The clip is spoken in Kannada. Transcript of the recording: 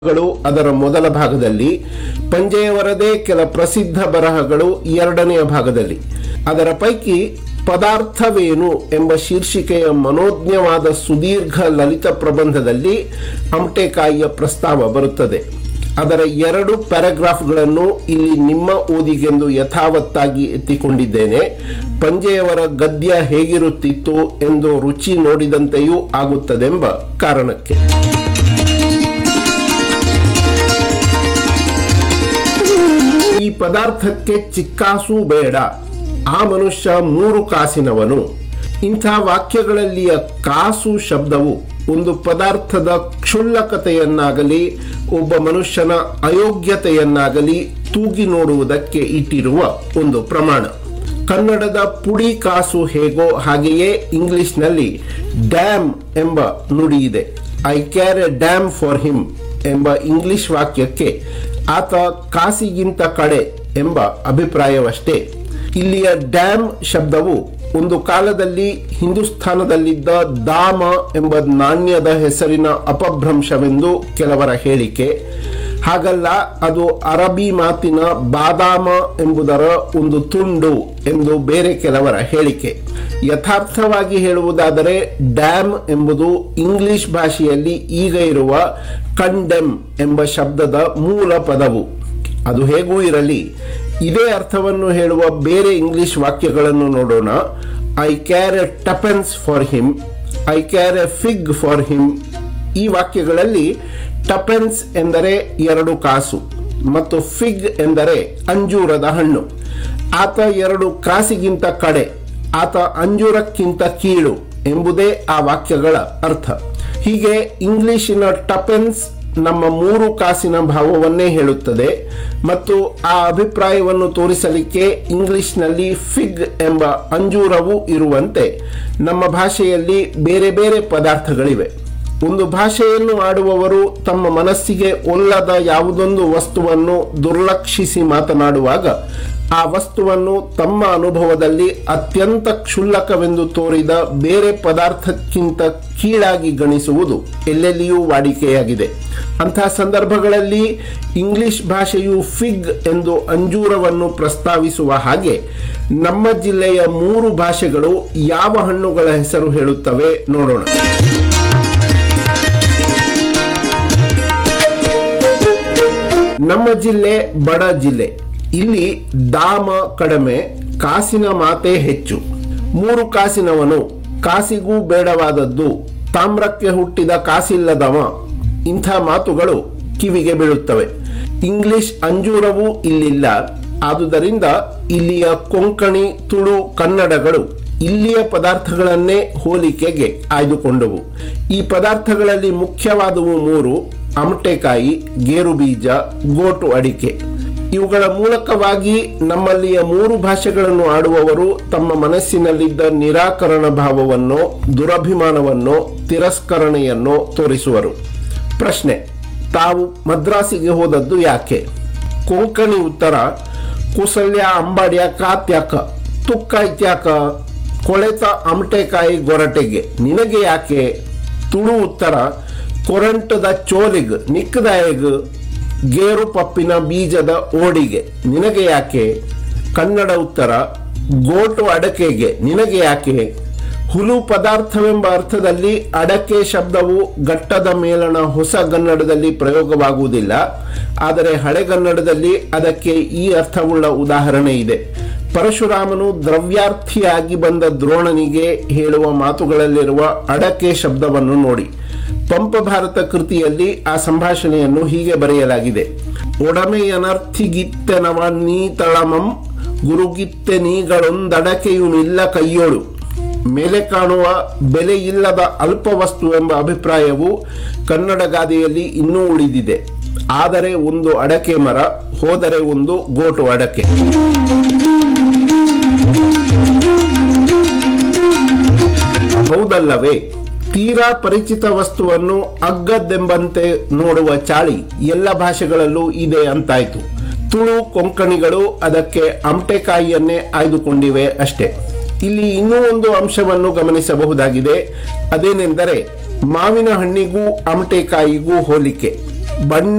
ಗಳು ಅದರ ಮೊದಲ ಭಾಗದಲ್ಲಿ ಪಂಜೆಯವರದೇ ಕೆಲ ಪ್ರಸಿದ್ಧ ಬರಹಗಳು ಎರಡನೆಯ ಭಾಗದಲ್ಲಿ ಅದರ ಪೈಕಿ ಪದಾರ್ಥವೇನು ಎಂಬ ಶೀರ್ಷಿಕೆಯ ಮನೋಜ್ಞವಾದ ಸುದೀರ್ಘ ಲಲಿತ ಪ್ರಬಂಧದಲ್ಲಿ ಅಮಟೆಕಾಯಿಯ ಪ್ರಸ್ತಾವ ಬರುತ್ತದೆ ಅದರ ಎರಡು ಪ್ಯಾರಾಗ್ರಾಫ್ಗಳನ್ನು ಇಲ್ಲಿ ನಿಮ್ಮ ಓದಿಗೆಂದು ಯಥಾವತ್ತಾಗಿ ಎತ್ತಿಕೊಂಡಿದ್ದೇನೆ ಪಂಜೆಯವರ ಗದ್ಯ ಹೇಗಿರುತ್ತಿತ್ತು ಎಂದು ರುಚಿ ನೋಡಿದಂತೆಯೂ ಆಗುತ್ತದೆಂಬ ಕಾರಣಕ್ಕೆ ಈ ಪದಾರ್ಥಕ್ಕೆ ಚಿಕ್ಕಾಸು ಬೇಡ ಆ ಮನುಷ್ಯ ಮೂರು ಕಾಸಿನವನು ಇಂಥ ವಾಕ್ಯಗಳಲ್ಲಿಯ ಕಾಸು ಶಬ್ದವು ಒಂದು ಪದಾರ್ಥದ ಕ್ಷುಲ್ಲಕತೆಯನ್ನಾಗಲಿ ಒಬ್ಬ ಮನುಷ್ಯನ ಅಯೋಗ್ಯತೆಯನ್ನಾಗಲಿ ತೂಗಿ ನೋಡುವುದಕ್ಕೆ ಇಟ್ಟಿರುವ ಒಂದು ಪ್ರಮಾಣ ಕನ್ನಡದ ಪುಡಿ ಕಾಸು ಹೇಗೋ ಹಾಗೆಯೇ ಇಂಗ್ಲಿಷ್ನಲ್ಲಿ ಡ್ಯಾಮ್ ಎಂಬ ನುಡಿ ಇದೆ I care a damn for him ಎಂಬ ಇಂಗ್ಲಿಷ್ ವಾಕ್ಯಕ್ಕೆ ಆತ ಕಾಸಿಗಿಂತ ಕಡೆ ಎಂಬ ಅಭಿಪ್ರಾಯವಷ್ಟೇ ಇಲ್ಲಿಯ ಡ್ಯಾಮ್ ಶಬ್ದವು ಒಂದು ಕಾಲದಲ್ಲಿ ಹಿಂದೂಸ್ಥಾನದಲ್ಲಿದ್ದ ದಾಮ ಎಂಬ ನಾಣ್ಯದ ಹೆಸರಿನ ಅಪಭ್ರಂಶವೆಂದು ಕೆಲವರ ಹೇಳಿಕೆ ಹಾಗಲ್ಲ ಅದು ಅರಬಿ ಮಾತಿನ ಬಾದಾಮ ಎಂಬುದರ ಒಂದು ತುಂಡು ಎಂದು ಬೇರೆ ಕೆಲವರ ಹೇಳಿಕೆ ಯಥಾರ್ಥವಾಗಿ ಹೇಳುವುದಾದರೆ ಡ್ಯಾಮ್ ಎಂಬುದು ಇಂಗ್ಲಿಷ್ ಭಾಷೆಯಲ್ಲಿ ಈಗ ಇರುವ ಕಂಡೆಮ್ ಎಂಬ ಶಬ್ದದ ಮೂಲ ಪದವು ಅದು ಹೇಗೂ ಇರಲಿ ಇದೇ ಅರ್ಥವನ್ನು ಹೇಳುವ ಬೇರೆ ಇಂಗ್ಲಿಷ್ ವಾಕ್ಯಗಳನ್ನು ನೋಡೋಣ I care a tuppence for him I care a fig for him ಈ ವಾಕ್ಯಗಳಲ್ಲಿ ಟಪೆನ್ಸ್ ಎಂದರೆ ಎರಡು ಕಾಸು ಮತ್ತು ಫಿಗ್ ಎಂದರೆ ಅಂಜೂರದ ಹಣ್ಣು ಆತ ಎರಡು ಕಾಸಿಗಿಂತ ಕಡೆ ಆತ ಅಂಜೂರಕ್ಕಿಂತ ಕೀಳು ಎಂಬುದೇ ಆ ವಾಕ್ಯಗಳ ಅರ್ಥ ಹೀಗೆ ಇಂಗ್ಲಿಶಿನ ಟಪೆನ್ಸ್ ನಮ್ಮ ಮೂರು ಕಾಸಿನ ಭಾವವನ್ನೇ ಹೇಳುತ್ತದೆ ಮತ್ತು ಆ ಅಭಿಪ್ರಾಯವನ್ನು ತೋರಿಸಲಿಕ್ಕೆ ಇಂಗ್ಲಿಷ್ನಲ್ಲಿ ಫಿಗ್ ಎಂಬ ಅಂಜೂರವೂ ಇರುವಂತೆ ನಮ್ಮ ಭಾಷೆಯಲ್ಲಿ ಬೇರೆ ಬೇರೆ ಪದಾರ್ಥಗಳಿವೆ ಒಂದು ಭಾಷೆಯನ್ನು ಆಡುವವರು ತಮ್ಮ ಮನಸ್ಸಿಗೆ ಒಲ್ಲದ ಯಾವುದೊಂದು ವಸ್ತುವನ್ನು ದುರ್ಲಕ್ಷಿಸಿ ಮಾತನಾಡುವಾಗ ಆ ವಸ್ತುವನ್ನು ತಮ್ಮ ಅನುಭವದಲ್ಲಿ ಅತ್ಯಂತ ಕ್ಷುಲ್ಲಕವೆಂದು ತೋರಿದ ಬೇರೆ ಪದಾರ್ಥಕ್ಕಿಂತ ಕೀಳಾಗಿ ಗಣಿಸುವುದು ಎಲ್ಲೆಲ್ಲಿಯೂ ವಾಡಿಕೆಯಾಗಿದೆ ಅಂತಹ ಸಂದರ್ಭಗಳಲ್ಲಿ ಇಂಗ್ಲಿಷ್ ಭಾಷೆಯು ಫಿಗ್ ಎಂದು ಅಂಜೂರವನ್ನು ಪ್ರಸ್ತಾವಿಸುವ ಹಾಗೆ ನಮ್ಮ ಜಿಲ್ಲೆಯ ಮೂರು ಭಾಷೆಗಳು ಯಾವ ಹಣ್ಣುಗಳ ಹೆಸರು ಹೇಳುತ್ತವೆ ನೋಡೋಣ ನಮ್ಮ ಜಿಲ್ಲೆ ಬಡ ಜಿಲ್ಲೆ ಇಲ್ಲಿ ದಾಮ ಕಡಿಮೆ ಕಾಸಿನ ಮಾತೆ ಹೆಚ್ಚು ಮೂರು ಕಾಸಿನವನು ಕಾಸಿಗೂ ಬೇಡವಾದದ್ದು ತಾಮ್ರಕ್ಕೆ ಹುಟ್ಟಿದ ಕಾಸಿಲ್ಲದವ ಇಂಥ ಮಾತುಗಳು ಕಿವಿಗೆ ಬೀಳುತ್ತವೆ ಇಂಗ್ಲಿಷ್ ಅಂಜೂರವೂ ಇಲ್ಲಿಲ್ಲ ಆದುದರಿಂದ ಇಲ್ಲಿಯ ಕೊಂಕಣಿ ತುಳು ಕನ್ನಡಗಳು ಇಲ್ಲಿಯ ಪದಾರ್ಥಗಳನ್ನೇ ಹೋಲಿಕೆಗೆ ಆಯ್ದುಕೊಂಡವು ಈ ಪದಾರ್ಥಗಳಲ್ಲಿ ಮುಖ್ಯವಾದವು ಮೂರು ಅಮಟೆಕಾಯಿ ಗೇರು ಬೀಜ ಗೋಟು ಅಡಿಕೆ ಇವುಗಳ ಮೂಲಕವಾಗಿ ನಮ್ಮಲ್ಲಿಯ ಮೂರು ಭಾಷೆಗಳನ್ನು ಆಡುವವರು ತಮ್ಮ ಮನಸ್ಸಿನಲ್ಲಿದ್ದ ನಿರಾಕರಣ ಭಾವವನ್ನೋ ದುರಭಿಮಾನವನ್ನೋ ತಿರಸ್ಕರಣೆಯನ್ನೋ ತೋರಿಸುವರು ಪ್ರಶ್ನೆ ತಾವು ಮದ್ರಾಸಿಗೆ ಹೋದದ್ದು ಯಾಕೆ ಕೊಂಕಣಿ ಉತ್ತರ ಕುಸಲ್ಯ ಅಂಬಾಡ್ಯ ಕಾತ್ಯಾಕ ತುಕ್ಕ ಇತ್ಯಾಕ ಕೊಳೆತ ಅಮಟೆಕಾಯಿ ಗೊರಟೆಗೆ ನಿನಗೆ ಯಾಕೆ ತುಳು ಉತ್ತರ ಕೊರಂಟದ ಚೋಲಿಗ್ ನಿಕ್ಕದಾಯಗ್ ಗೇರು ಪಪ್ಪಿನ ಬೀಜದ ಓಡಿಗೆ ನಿನಗೆ ಯಾಕೆ ಕನ್ನಡ ಉತ್ತರ ಗೋಟು ಅಡಕೆಗೆ ನಿನಗೆ ಯಾಕೆ ಹುಲು ಪದಾರ್ಥವೆಂಬ ಅರ್ಥದಲ್ಲಿ ಅಡಕೆ ಶಬ್ದವು ಘಟ್ಟದ ಮೇಲಣ ಹೊಸ ಗನ್ನಡದಲ್ಲಿ ಪ್ರಯೋಗವಾಗುವುದಿಲ್ಲ ಆದರೆ ಹಳೆಗನ್ನಡದಲ್ಲಿ ಅದಕ್ಕೆ ಈ ಅರ್ಥವುಳ್ಳ ಉದಾಹರಣೆ ಇದೆ ಪರಶುರಾಮನು ದ್ರವ್ಯಾರ್ಥಿಯಾಗಿ ಬಂದ ದ್ರೋಣನಿಗೆ ಹೇಳುವ ಮಾತುಗಳಲ್ಲಿರುವ ಅಡಕೆ ಶಬ್ದವನ್ನು ನೋಡಿ ಪಂಪ ಭಾರತ ಕೃತಿಯಲ್ಲಿ ಆ ಸಂಭಾಷಣೆಯನ್ನು ಹೀಗೆ ಬರೆಯಲಾಗಿದೆ ಒಡಮೆಯನರ್ಥಿಗಿತ್ತೆನವ ನೀ ತಳಮಂ ಗುರುಗಿತ್ತೆ ನೀಗಳೊಂದಡಕೆಯುನಿಲ್ಲ ಕೈಯೋಳು ಮೇಲೆ ಕಾಣುವ ಬೆಲೆ ಇಲ್ಲದ ಅಲ್ಪ ವಸ್ತು ಎಂಬ ಅಭಿಪ್ರಾಯವು ಕನ್ನಡ ಗಾದೆಯಲ್ಲಿ ಇನ್ನೂ ಉಳಿದಿದೆ ಆದರೆ ಒಂದು ಅಡಕೆ ಮರ ಹೋದರೆ ಒಂದು ಗೋಟು ಅಡಕೆ ಹೌದಲ್ಲವೇ ತೀರಾ ಪರಿಚಿತ ವಸ್ತುವನ್ನು ಅಗ್ಗದ್ದೆಂಬಂತೆ ನೋಡುವ ಚಾಳಿ ಎಲ್ಲ ಭಾಷೆಗಳಲ್ಲೂ ಇದೆ ಅಂತಾಯ್ತು ತುಳು ಕೊಂಕಣಿಗಳು ಅದಕ್ಕೆ ಅಮಟೆಕಾಯಿಯನ್ನೇ ಆಯ್ದುಕೊಂಡಿವೆ ಅಷ್ಟೇ ಇಲ್ಲಿ ಇನ್ನೂ ಒಂದು ಅಂಶವನ್ನು ಗಮನಿಸಬಹುದಾಗಿದೆ ಅದೇನೆಂದರೆ ಮಾವಿನ ಹಣ್ಣಿಗೂ ಅಮಟೆಕಾಯಿಗೂ ಹೋಲಿಕೆ ಬಣ್ಣ